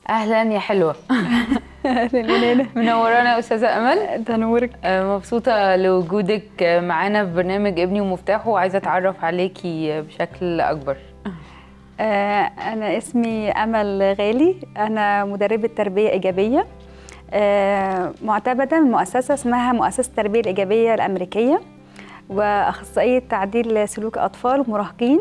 اهلا يا حلوه اهلا منورانا يا استاذه امل ده نورك آه، مبسوطه لوجودك آه، معانا في برنامج ابني ومفتاحه وعايزه اتعرف عليكي بشكل اكبر آه، انا اسمي امل غالي انا مدربه تربيه ايجابيه آه، معتمده من مؤسسه اسمها مؤسسه التربيه الايجابيه الامريكيه واخصائيه تعديل سلوك اطفال ومراهقين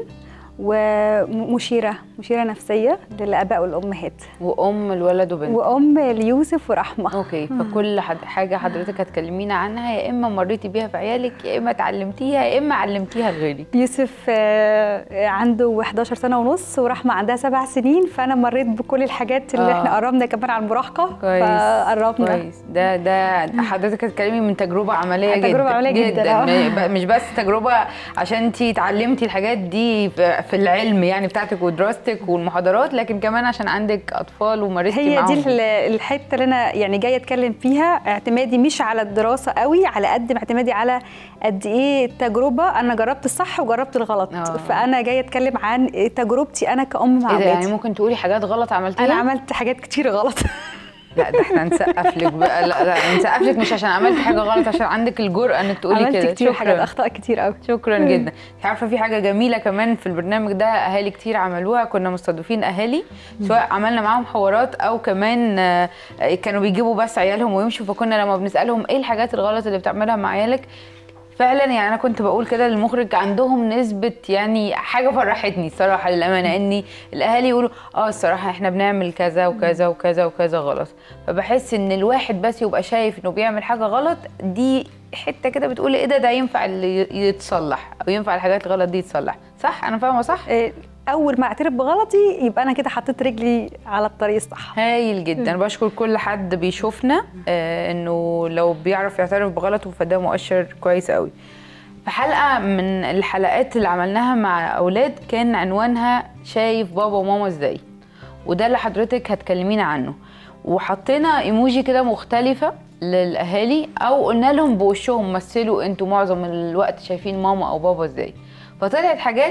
ومشيره مشيره نفسيه للاباء والامهات وام الولد وبنت وام ليوسف ورحمه اوكي فكل حد حاجه حضرتك هتكلمينا عنها يا اما مريتي بيها في عيالك يا اما اتعلمتيها يا اما علمتيها لغيرك يوسف آه، عنده 11 سنه ونص ورحمه عندها سبع سنين فانا مريت بكل الحاجات اللي آه. احنا قربنا كمان على المراهقه كويس فقربنا كويس ده ده حضرتك هتكلمي من تجربه عمليه تجربة جدا عملية جداً، آه. م- مش بس تجربه عشان انت اتعلمتي الحاجات دي في في العلم يعني بتاعتك ودراستك والمحاضرات لكن كمان عشان عندك اطفال ومارستي هي معاهم دي ال- الحته اللي انا يعني جايه اتكلم فيها اعتمادي مش على الدراسه قوي على قد ما اعتمادي على قد ايه التجربه انا جربت الصح وجربت الغلط آه. فانا جايه اتكلم عن تجربتي انا كأم مع ايه ده يعني اولادي ممكن تقولي حاجات غلط عملتيها انا عملت حاجات كتير غلط لا ده احنا نسقف لك بقى لا لا نسقف لك مش عشان عملت حاجه غلط عشان عندك الجرأه انك تقولي عملت كده كتير حاجات اخطاء كتير قوي شكرا جدا انت عارفه في حاجه جميله كمان في البرنامج ده اهالي كتير عملوها كنا مستضيفين اهالي سواء عملنا معاهم حوارات او كمان آه، كانوا بيجيبوا بس عيالهم ويمشوا فكنا لما بنسالهم ايه الحاجات الغلط اللي بتعملها مع عيالك فعلا يعني انا كنت بقول كده للمخرج عندهم نسبه يعني حاجه فرحتني الصراحه للامانه اني الاهالي يقولوا اه الصراحه احنا بنعمل كذا وكذا وكذا وكذا غلط فبحس ان الواحد بس يبقى شايف انه بيعمل حاجه غلط دي حته كده بتقول ايه ده ده ينفع اللي ي- يتصلح او ينفع الحاجات الغلط دي يتصلح صح انا فاهمه صح إيه، اول ما اعترف بغلطي يبقى انا كده حطيت رجلي على الطريق الصح هايل جدا بشكر كل حد بيشوفنا آه انه لو بيعرف يعترف بغلطه فده مؤشر كويس قوي في حلقه من الحلقات اللي عملناها مع اولاد كان عنوانها شايف بابا وماما ازاي وده اللي حضرتك هتكلمينا عنه وحطينا ايموجي كده مختلفه للاهالي او قلنا لهم بوشهم مثلوا انتوا معظم الوقت شايفين ماما او بابا ازاي فطلعت حاجات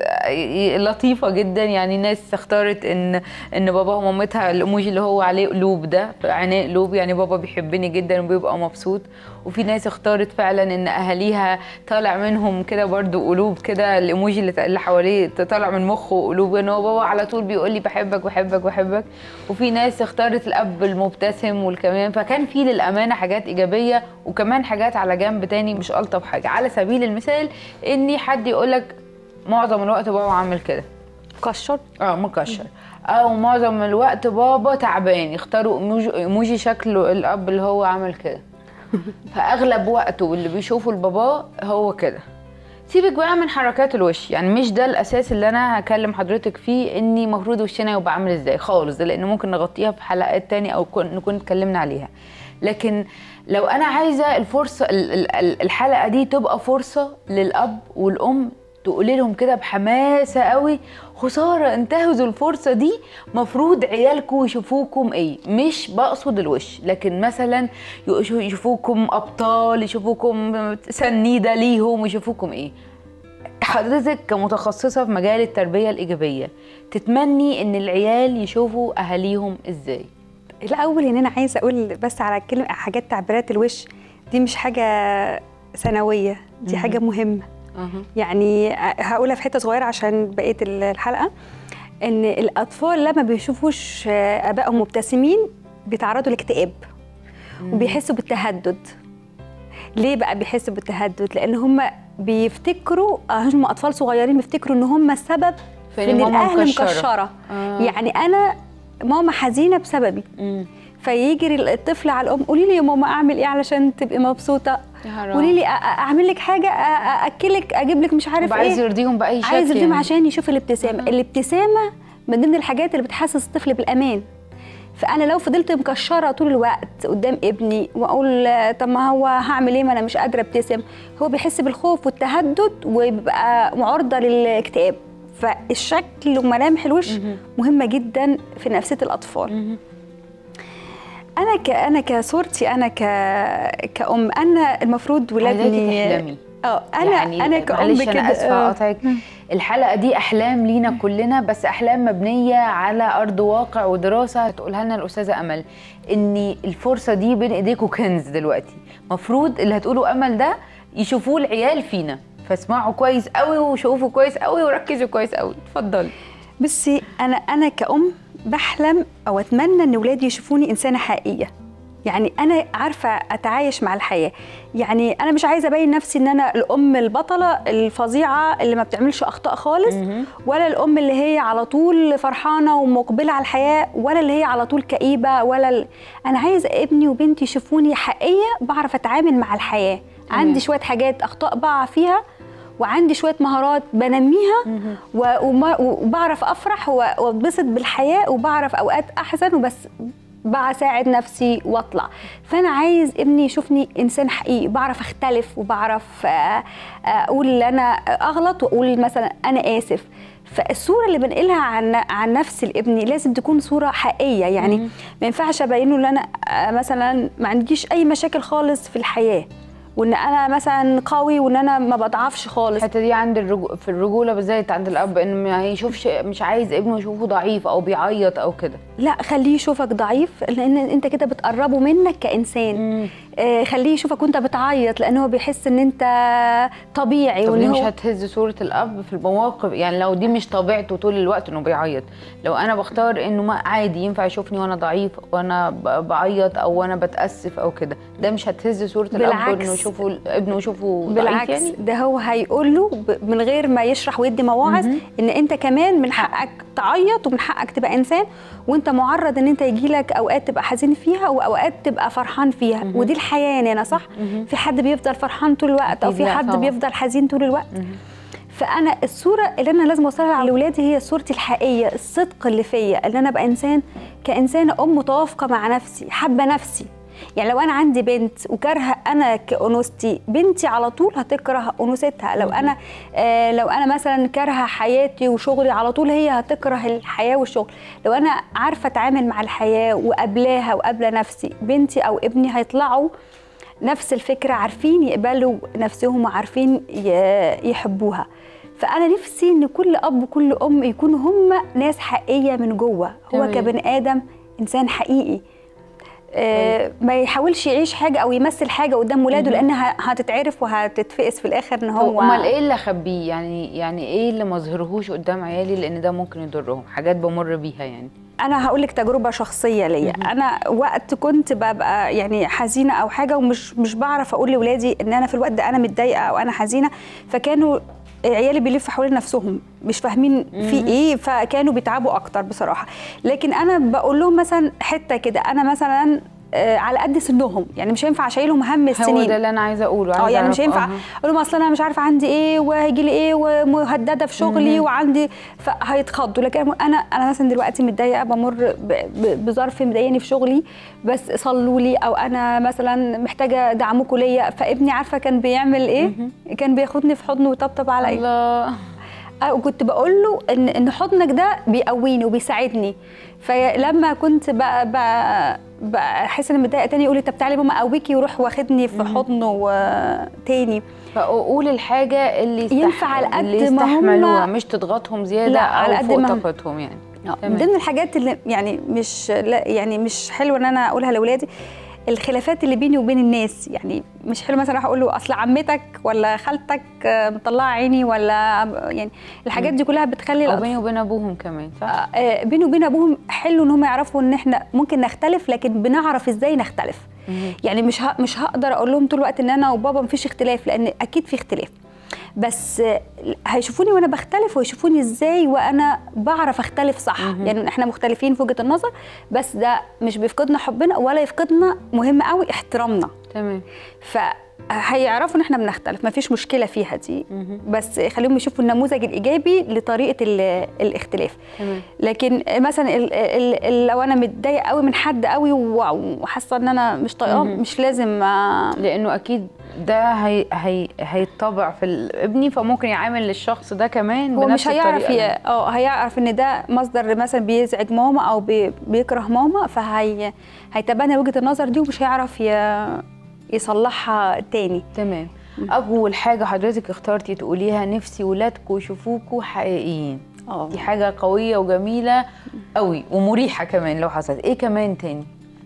لطيفه جدا يعني ناس اختارت ان ان بابا ومامتها الايموجي اللي هو عليه قلوب ده عينيه قلوب يعني بابا بيحبني جدا وبيبقى مبسوط وفي ناس اختارت فعلا ان اهاليها طالع منهم كده برضو قلوب كده الايموجي اللي اللي حواليه طالع من مخه قلوب ان هو بابا على طول بيقول لي بحبك بحبك بحبك وفي ناس اختارت الاب المبتسم والكمان فكان في للامانه حاجات ايجابيه وكمان حاجات على جنب تاني مش الطف حاجه على سبيل المثال اني حد يقول لك معظم الوقت بابا عامل كده مكشر اه مكشر او معظم الوقت بابا تعبان يختاروا إيموجي- ايموجي شكله الاب اللي هو عامل كده فاغلب وقته اللي بيشوفه لباباه هو كده سيبك بقى من حركات الوش يعني مش ده الاساس اللي انا هكلم حضرتك فيه اني المفروض وشنا يبقى عامل ازاي خالص لان ممكن نغطيها في حلقات تانية او كن- نكون اتكلمنا عليها لكن لو انا عايزه الفرصه ال- ال- ال- الحلقه دي تبقى فرصه للاب والام تقولي لهم كده بحماسه قوي خساره انتهزوا الفرصه دي مفروض عيالكم يشوفوكم ايه مش بقصد الوش لكن مثلا يشو- يشوفوكم ابطال يشوفوكم سنيده ليهم يشوفوكم ايه حضرتك كمتخصصه في مجال التربيه الايجابيه تتمني ان العيال يشوفوا اهاليهم ازاي الاول ان انا عايزه اقول بس على كلمه حاجات تعبيرات الوش دي مش حاجه ثانويه دي حاجه مهمه يعني هقولها في حته صغيره عشان بقيه الحلقه ان الاطفال لما بيشوفوش ابائهم مبتسمين بيتعرضوا لاكتئاب وبيحسوا بالتهدد ليه بقى بيحسوا بالتهدد لان هم بيفتكروا هم اطفال صغيرين بيفتكروا ان هم السبب في في إن ان ماما الاهل مكشرة. مكشره آه. يعني انا ماما حزينه بسببي مم. فيجري الطفل على الام قولي لي يا ماما اعمل ايه علشان تبقي مبسوطه يا حرام. قولي لي أ- أ- اعمل لك حاجه أ- أ- ااكلك اجيب لك مش عارف عايز ايه يرضيهم باي شكل عايز يرضيهم يعني. عشان يشوف الابتسامه الابتسامه من ضمن الحاجات اللي بتحسس الطفل بالامان فانا لو فضلت مكشره طول الوقت قدام ابني واقول آه، طب ما هو هعمل ايه ما انا مش قادره ابتسم هو بيحس بالخوف والتهدد وبيبقى معرضه للاكتئاب فالشكل وملامح الوش مهمه جدا في نفسيه الاطفال انا ك انا كصورتي انا ك كأم انا المفروض عايزاكي ولادني تحلمي اه انا يعني انا كأم معلش كده انا اسفه آه. اقاطعك الحلقه دي احلام لينا كلنا بس احلام مبنيه على ارض واقع ودراسه هتقولها لنا الاستاذه امل ان الفرصه دي بين ايديكم كنز دلوقتي مفروض اللي هتقولوا امل ده يشوفوه العيال فينا فاسمعوا كويس قوي وشوفوا كويس قوي وركزوا كويس قوي اتفضلي بصي انا انا كأم بحلم او اتمنى ان ولادي يشوفوني انسانه حقيقيه يعني انا عارفه اتعايش مع الحياه يعني انا مش عايزه ابين نفسي ان انا الام البطله الفظيعه اللي ما بتعملش اخطاء خالص ولا الام اللي هي على طول فرحانه ومقبله على الحياه ولا اللي هي على طول كئيبه ولا ال... انا عايزه ابني وبنتي يشوفوني حقيقيه بعرف اتعامل مع الحياه عندي شويه حاجات اخطاء بقع فيها وعندي شويه مهارات بنميها و- وما- وبعرف افرح و- واتبسط بالحياه وبعرف اوقات احزن وبس بساعد نفسي واطلع فانا عايز ابني يشوفني انسان حقيقي بعرف اختلف وبعرف آه، اقول اللي انا اغلط واقول مثلا انا اسف فالصوره اللي بنقلها عن عن نفسي لابني لازم تكون صوره حقيقيه يعني ما ينفعش ابينه ان انا آه، مثلا ما عنديش اي مشاكل خالص في الحياه وان انا مثلا قوي وان انا ما بضعفش خالص الحته دي عند الرجو... في الرجوله بالذات عند الاب انه ما يشوفش مش عايز ابنه يشوفه ضعيف او بيعيط او كده لا خليه يشوفك ضعيف لان انت كده بتقربه منك كانسان آه خليه يشوفك وانت بتعيط لان هو بيحس ان انت طبيعي طب وان ليه مش هو هتهز صورة الأب في المواقف يعني لو دي مش طبيعته طول الوقت إنه بيعيط لو أنا بختار إنه ما عادي ينفع يشوفني وأنا ضعيف وأنا ب- بعيط أو وأنا بتأسف أو كده ده مش هتهز صورة الأب بالعكس. إنه يشوفه ابنه يشوفه ضعيف بالعكس يعني ده هو هيقول له ب- من غير ما يشرح ويدي مواعظ ان انت كمان من حقك تعيط ومن حقك تبقى انسان وانت معرض ان انت يجي لك اوقات تبقى حزين فيها واوقات تبقى فرحان فيها ودي الحياه يعني انا صح في حد بيفضل فرحان طول الوقت او أكيد في لا حد طبعاً. بيفضل حزين طول الوقت فانا الصوره اللي انا لازم اوصلها لاولادي هي صورتي الحقيقيه الصدق اللي فيا ان انا ابقى انسان كانسانه ام متوافقه مع نفسي حابه نفسي يعني لو انا عندي بنت وكارهه انا كانوثتي بنتي على طول هتكره انوثتها لو انا آه لو انا مثلا كارهه حياتي وشغلي على طول هي هتكره الحياه والشغل لو انا عارفه اتعامل مع الحياه وقابلاها وقابله نفسي بنتي او ابني هيطلعوا نفس الفكره عارفين يقبلوا نفسهم وعارفين ي- يحبوها فانا نفسي ان كل اب وكل ام يكونوا هم ناس حقيقيه من جوه هو تمام. كبني ادم انسان حقيقي آه ما يحاولش يعيش حاجه او يمثل حاجه قدام ولاده لانها هتتعرف وهتتفقس في الاخر ان هو هو امال ايه اللي اخبيه يعني يعني ايه اللي ما اظهرهوش قدام عيالي لان ده ممكن يضرهم حاجات بمر بيها يعني انا هقول لك تجربه شخصيه ليا انا وقت كنت ببقى يعني حزينه او حاجه ومش مش بعرف اقول لاولادي ان انا في الوقت ده انا متضايقه او انا حزينه فكانوا عيالي بيلفوا حوالين نفسهم مش فاهمين في ايه فكانوا بيتعبوا اكتر بصراحه لكن انا بقول لهم مثلا حته كده انا مثلا آه، على قد سنهم يعني مش هينفع اشيلهم هم هو السنين ده اللي انا عايزه اقوله اه عايزة يعني أعرف- مش هينفع أها. اقول لهم اصل انا مش عارفه عندي ايه وهيجي لي ايه ومهدده في شغلي وعندي فهيتخضوا لكن انا انا مثلا دلوقتي متضايقه بمر ب- ب- بظرف مضايقني في شغلي بس صلوا لي او انا مثلا محتاجه دعمكم ليا فابني عارفه كان بيعمل ايه كان بياخدني في حضنه ويطبطب عليا الله آه، وكنت بقول له ان ان حضنك ده بيقويني وبيساعدني فلما كنت بقى بقى بقى احس ان متضايقه تاني يقول لي طب تعالي ماما اقويكي ويروح واخدني في حضنه آه، تاني فقول الحاجه اللي يستح... ينفع على قد اللي ما هم- يستحملوها مش تضغطهم زياده لا، او على قد فوق ما هم- طاقتهم يعني آه، تمام. من ضمن الحاجات اللي يعني مش لا يعني مش حلوه ان انا اقولها لاولادي الخلافات اللي بيني وبين الناس يعني مش حلو مثلا اروح اقول له اصل عمتك ولا خالتك آه، مطلعه عيني ولا يعني الحاجات دي كلها بتخلي او الأطفال بيني وبين ابوهم كمان صح آه، بيني وبين ابوهم حلو ان هم يعرفوا ان احنا ممكن نختلف لكن بنعرف ازاي نختلف يعني مش ه- مش هقدر اقول لهم طول الوقت ان انا وبابا مفيش اختلاف لان اكيد في اختلاف بس آه، هيشوفوني وانا بختلف ويشوفوني ازاي وانا بعرف اختلف صح يعني احنا مختلفين في وجهه النظر بس ده مش بيفقدنا حبنا ولا يفقدنا مهم قوي احترامنا تمام فهيعرفوا ان احنا بنختلف مفيش مشكله فيها دي بس خليهم يشوفوا النموذج الايجابي لطريقه ال- الاختلاف تمام لكن مثلا ال ال ال لو انا متضايقه قوي من حد قوي و- وحاسه ان انا مش طايقاه مش لازم آه، لانه اكيد ده هي هي هيطبع في ال- ابني فممكن يعامل الشخص ده كمان هو بنفس مش هيعرف الطريقة ي- اه هيعرف ان ده مصدر مثلا بيزعج ماما او بي بيكره ماما فهي هيتبنى وجهه النظر دي ومش هيعرف ي- يصلحها تاني تمام اول حاجه حضرتك اخترتي تقوليها نفسي ولادكم يشوفوكوا حقيقيين اه دي حاجه قويه وجميله قوي ومريحه كمان لو حصلت ايه كمان تاني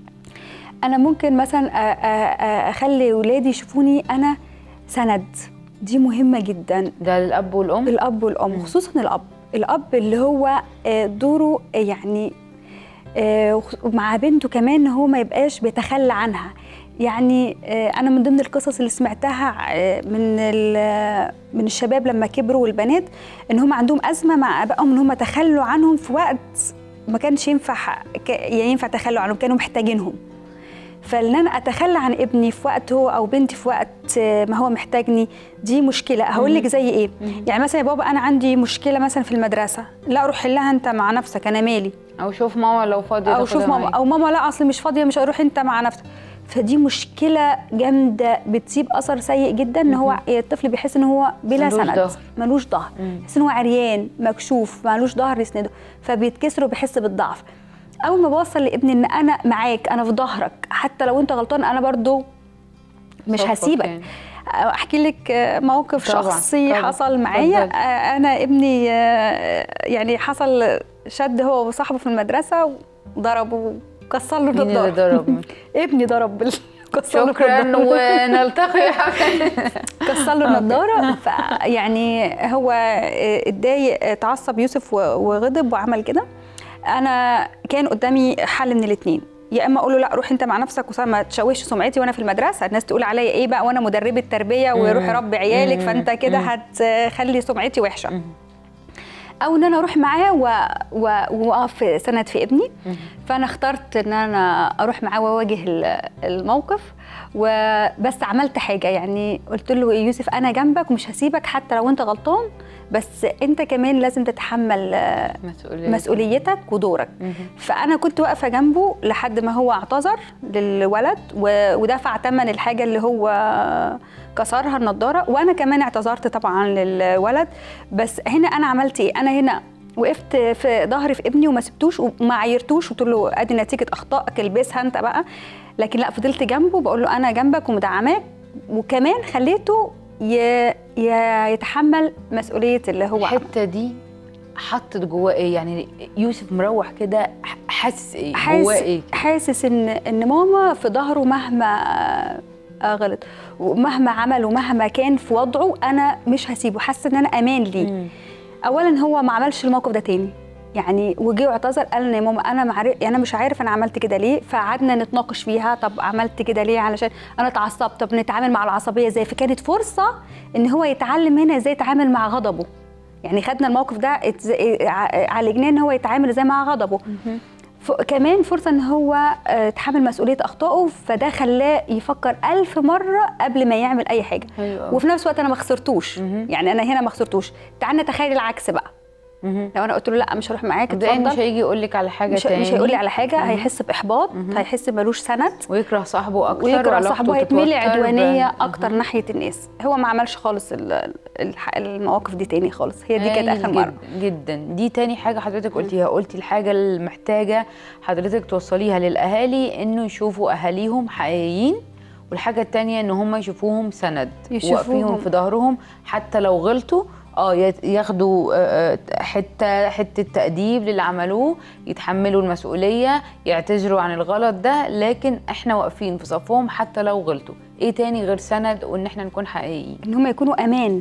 انا ممكن مثلا أ- أ- أ- اخلي ولادي يشوفوني انا سند دي مهمه جدا ده للاب والام الاب والام خصوصا الاب الاب اللي هو آه، دوره آه، يعني آه، وخ- مع بنته كمان ان هو ما يبقاش بيتخلى عنها يعني آه، انا من ضمن القصص اللي سمعتها آه، من ال- من الشباب لما كبروا والبنات ان هم عندهم ازمه مع ابائهم ان هم تخلوا عنهم في وقت ما كانش ينفع ك- يعني ينفع تخلوا عنهم كانوا محتاجينهم فان انا اتخلى عن ابني في وقت هو او بنتي في وقت آه، ما هو محتاجني دي مشكله هقول لك زي ايه يعني مثلا يا بابا انا عندي مشكله مثلا في المدرسه لا روح حلها انت مع نفسك انا مالي او شوف ماما لو فاضيه او تاخدها شوف ماما معاك. او ماما لا اصل مش فاضيه مش هروح انت مع نفسك فدي مشكله جامده بتسيب اثر سيء جدا ان هو الطفل بيحس ان هو بلا ملوش سند ظهر. ملوش ظهر مم. بيحس ان هو عريان مكشوف ملوش ظهر يسنده فبيتكسر وبيحس بالضعف اول ما بوصل لابني ان انا معاك انا في ظهرك حتى لو انت غلطان انا برضو مش صفك هسيبك يعني. احكي لك موقف طبعاً، شخصي طبعاً. حصل معايا اتفضلي. انا ابني آه، يعني حصل شد هو وصاحبه في المدرسه وضربه وكسر له مين اللي النضاره ضرب ابني ضرب بال- كسر له شكرا النضارة. ونلتقي يا حبيبي كسر له النضاره فيعني هو اتضايق اتعصب يوسف و- وغضب وعمل كده انا كان قدامي حل من الاثنين يا اما اقول له لا روح انت مع نفسك وصار ما تشوهش سمعتي وانا في المدرسه الناس تقول عليا ايه بقى وانا مدربه تربيه ويروح مم. يربي عيالك مم. فانت كده مم. هتخلي سمعتي وحشه او ان انا اروح معاه و- و- واقف سند في ابني فانا اخترت ان انا اروح معاه واواجه ال- الموقف وبس عملت حاجه يعني قلت له يا يوسف انا جنبك ومش هسيبك حتى لو انت غلطان بس انت كمان لازم تتحمل آه، مسؤوليه مسؤوليتك ودورك مهم. فانا كنت واقفه جنبه لحد ما هو اعتذر للولد و- ودفع ثمن الحاجه اللي هو كسرها النضاره وانا كمان اعتذرت طبعا للولد بس هنا انا عملت ايه انا هنا وقفت في ظهري في ابني وما سبتوش وما عايرتوش وقلت له ادي نتيجه اخطائك البسها انت بقى لكن لا فضلت جنبه بقول له انا جنبك ومدعماك وكمان خليته ي... ي... يتحمل مسؤوليه اللي هو عمله. الحته دي حطت جواه ايه يعني يوسف مروح كده ح- حاسس ايه جواه حاسس ايه حاسس ان ان ماما في ظهره مهما آه، غلط ومهما عمل ومهما كان في وضعه انا مش هسيبه حاسه ان انا امان ليه مم. اولا هو ما عملش الموقف ده تاني يعني وجه واعتذر قال لي يا ماما انا معرف يعني انا مش عارف انا عملت كده ليه فقعدنا نتناقش فيها طب عملت كده ليه علشان انا اتعصبت طب نتعامل مع العصبيه ازاي فكانت فرصه ان هو يتعلم هنا ازاي يتعامل مع غضبه يعني خدنا الموقف ده اتز- ع- عالجناه ان هو يتعامل ازاي مع غضبه ف- كمان فرصه ان هو آه، يتحمل مسؤوليه اخطائه فده خلاه يفكر ألف مره قبل ما يعمل اي حاجه حلو أوي. وفي نفس الوقت انا ما خسرتوش مهم. يعني انا هنا ما خسرتوش تعال نتخيل العكس بقى مهم. لو انا قلت له لا مش هروح معاك مبدئيا مش اتفضل هيجي يقول لك على حاجه مش تاني مش هيقول لي على حاجه مهم. هيحس باحباط مهم. هيحس ملوش سند ويكره صاحبه اكتر ويكره وعلاقته صاحبه هيتملي تتوتر عدوانيه ب- اكتر مهم. ناحيه الناس هو ما عملش خالص ال- الح- المواقف دي تاني خالص هي دي كانت هايل اخر مره جدا, جدا دي تاني حاجه حضرتك قلتيها قلتي الحاجه المحتاجه حضرتك توصليها للاهالي انه يشوفوا اهاليهم حقيقيين والحاجه التانيه ان هم يشوفوهم سند يشوفوهم. واقفيهم في ظهرهم حتى لو غلطوا اه يت- ياخدوا آه، آه، حته حته تاديب للي عملوه يتحملوا المسؤوليه يعتذروا عن الغلط ده لكن احنا واقفين في صفهم حتى لو غلطوا ايه تاني غير سند وان احنا نكون حقيقيين ان هم يكونوا امان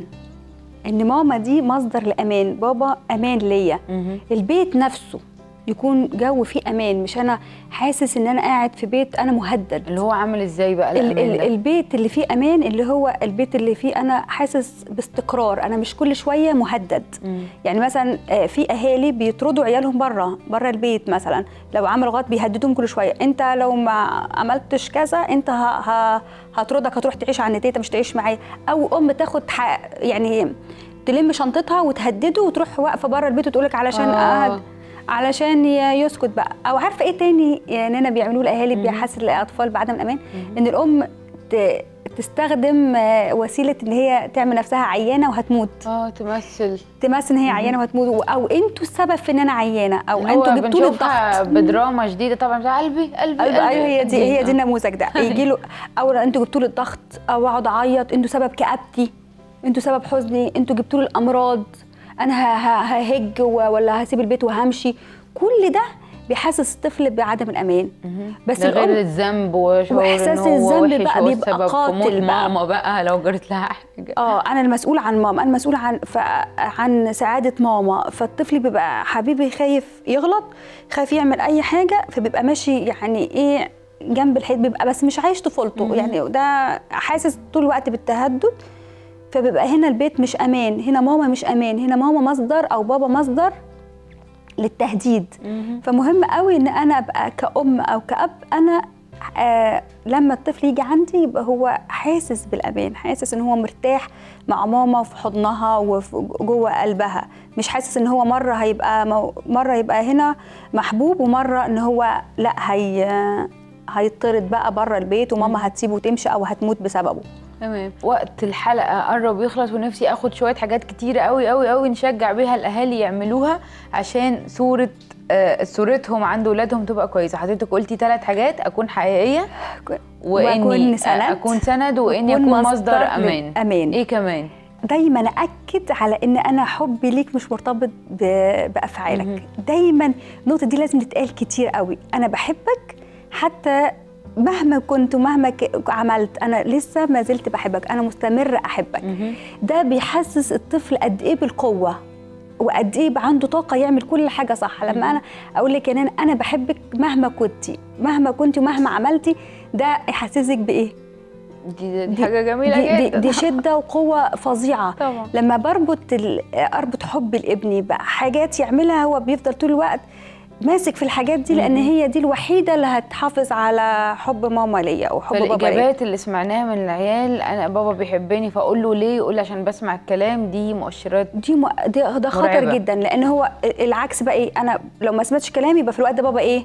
ان ماما دي مصدر لامان بابا امان ليا مهم. البيت نفسه يكون جو فيه امان مش انا حاسس ان انا قاعد في بيت انا مهدد اللي هو عامل ازاي بقى ال- الأمان ال- ده؟ البيت اللي فيه امان اللي هو البيت اللي فيه انا حاسس باستقرار انا مش كل شويه مهدد مم. يعني مثلا آه، في اهالي بيطردوا عيالهم بره بره البيت مثلا لو عملوا غلط بيهددوهم كل شويه انت لو ما عملتش كذا انت ه... ه... هطردك هتروح تعيش عند تيتا مش تعيش معايا او ام تاخد ح... يعني تلم شنطتها وتهدده وتروح واقفه بره البيت وتقولك علشان آه. أهد... علشان ي- يسكت بقى او عارفه ايه تاني يعني انا بيعملوه الاهالي بيحسس الاطفال بعدم الامان ان الام ت... تستخدم آه، وسيله ان هي تعمل نفسها عيانه وهتموت اه تمثل تمثل ان هي عيانه وهتموت او انتوا السبب في ان انا عيانه او اللي هو انتوا جبتوا لي بنشوفها الضغط بدراما شديده طبعا بتاع قلبي قلبي ايوه قلبي ايوه هي دي هي دي آه. النموذج ده يجي له او انتوا جبتوا لي الضغط او اقعد اعيط انتوا سبب كآبتي انتوا سبب حزني انتوا جبتوا لي الامراض انا ه- ه- ههج و- ولا هسيب البيت وهمشي كل ده بيحسس الطفل بعدم الامان بس ده غير الام الذنب وشعور وإحساس إن هو الذنب وحش بقى هو بيبقى السبب في موت قاتل بقى. ماما بقى لو جرت لها حاجه اه انا المسؤول عن ماما انا المسؤول عن ف... عن سعاده ماما فالطفل بيبقى حبيبي خايف يغلط خايف يعمل اي حاجه فبيبقى ماشي يعني ايه جنب الحيط بيبقى بس مش عايش طفولته يعني ده حاسس طول الوقت بالتهدد فبيبقى هنا البيت مش امان هنا ماما مش امان هنا ماما مصدر او بابا مصدر للتهديد فمهم قوي ان انا ابقى كأم او كأب انا آه لما الطفل يجي عندي يبقى هو حاسس بالامان حاسس ان هو مرتاح مع ماما في حضنها وجوه قلبها مش حاسس ان هو مره هيبقى مو مره يبقى هنا محبوب ومره ان هو لا هي هيطرد بقى بره البيت وماما هتسيبه وتمشي او هتموت بسببه تمام وقت الحلقه قرب يخلص ونفسي اخد شويه حاجات كتيره قوي قوي قوي نشجع بيها الاهالي يعملوها عشان صوره آه، صورتهم عند ولادهم تبقى كويسه حضرتك قلتي ثلاث حاجات اكون حقيقيه واني وأكون سند. اكون سند واني وأكون اكون مصدر مصدر امان للأمان. ايه كمان دايما اكد على ان انا حبي ليك مش مرتبط ب- بافعالك دايما النقطه دي لازم تتقال كتير قوي انا بحبك حتى مهما كنت ومهما ك- عملت انا لسه ما زلت بحبك انا مستمره احبك ده بيحسس الطفل قد ايه بالقوه وقد ايه يبقى عنده طاقه يعمل كل حاجه صح لما انا اقول لك ان انا بحبك مهما كنتي مهما كنتي ومهما عملتي ده يحسسك بايه دي, دي حاجه جميله دي, جدا دي, دي شده وقوه فظيعه طبعا. لما بربط ال- اربط حب لابني بحاجات يعملها هو بيفضل طول الوقت ماسك في الحاجات دي لان هي دي الوحيده اللي هتحافظ على حب ماما ليا او حب بابا ليا فالاجابات اللي سمعناها من العيال انا بابا بيحبني فاقول له ليه يقول لي عشان بسمع الكلام دي مؤشرات دي م... ده, ده خطر مرعبة. جدا لان هو العكس بقى ايه انا لو ما سمعتش كلامي يبقى في الوقت ده بابا ايه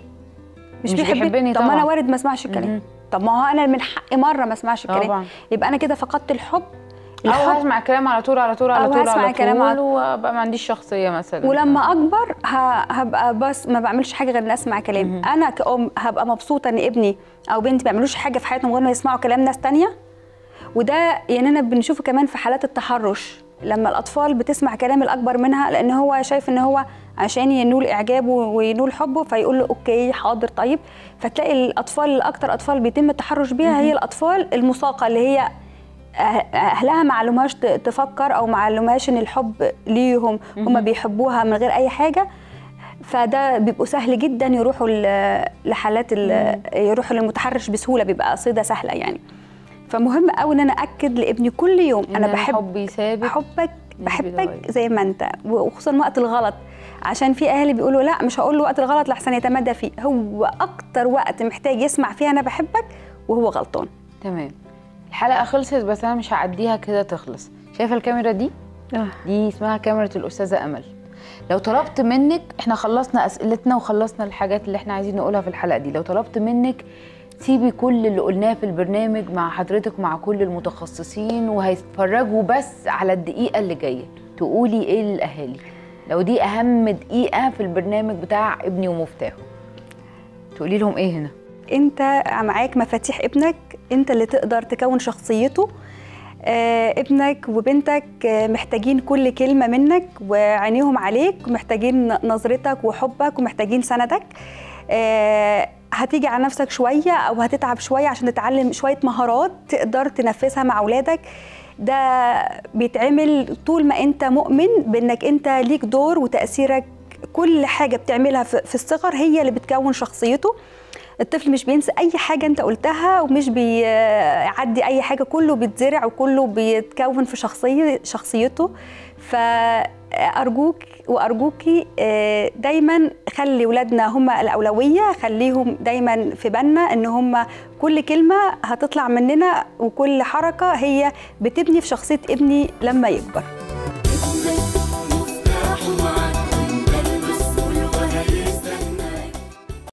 مش بيحبني طب ما انا طبعاً. وارد ما اسمعش الكلام مهم. طب ما هو انا من حقي مره ما اسمعش الكلام طبعاً. يبقى انا كده فقدت الحب او الحب هسمع الكلام على طول على طول على أو طول هسمع على الكلام طول على- وابقى ما عنديش شخصيه مثلا ولما اكبر ه- هبقى بس ما بعملش حاجه غير ان اسمع كلام انا كأم هبقى مبسوطه ان ابني او بنتي ما بيعملوش حاجه في حياتهم غير ما يسمعوا كلام ناس تانية وده يعني انا بنشوفه كمان في حالات التحرش لما الاطفال بتسمع كلام الاكبر منها لان هو شايف ان هو عشان ينول اعجابه وينول حبه فيقول له اوكي حاضر طيب فتلاقي الاطفال الاكتر اطفال بيتم التحرش بيها هي الاطفال المساقه اللي هي أه- اهلها ما علموهاش ت- تفكر او ما علموهاش ان الحب ليهم هم بيحبوها من غير اي حاجه فده بيبقوا سهل جدا يروحوا ل- لحالات ال- يروحوا للمتحرش بسهوله بيبقى صيده سهله يعني فمهم قوي ان انا اكد لابني كل يوم إن انا بحب حبي ثابت بحبك مش بحبك بيتغير. زي ما انت وخصوصا وقت الغلط عشان في اهالي بيقولوا لا مش هقول له وقت الغلط لحسن يتمادى فيه هو اكتر وقت محتاج يسمع فيه انا بحبك وهو غلطان تمام الحلقه خلصت بس انا مش هعديها كده تخلص شايفه الكاميرا دي دي اسمها كاميرا الاستاذه امل لو طلبت منك احنا خلصنا اسئلتنا وخلصنا الحاجات اللي احنا عايزين نقولها في الحلقه دي لو طلبت منك سيبي كل اللي قلناه في البرنامج مع حضرتك مع كل المتخصصين وهيتفرجوا بس على الدقيقه اللي جايه تقولي ايه للاهالي لو دي اهم دقيقه في البرنامج بتاع ابني ومفتاحه تقولي لهم ايه هنا انت معاك مفاتيح ابنك انت اللي تقدر تكون شخصيته آه ابنك وبنتك آه محتاجين كل كلمة منك وعينيهم عليك ومحتاجين نظرتك وحبك ومحتاجين سندك آه هتيجي على نفسك شوية أو هتتعب شوية عشان تتعلم شوية مهارات تقدر تنفذها مع أولادك ده بيتعمل طول ما أنت مؤمن بأنك أنت ليك دور وتأثيرك كل حاجة بتعملها في في الصغر هي اللي بتكون شخصيته الطفل مش بينسى اي حاجه انت قلتها ومش بيعدي اي حاجه كله بيتزرع وكله بيتكون في شخصيه شخصيته فارجوك وارجوكي آه، دايما خلي ولادنا هم الاولويه خليهم دايما في بالنا ان هم كل كلمه هتطلع مننا وكل حركه هي بتبني في شخصيه ابني لما يكبر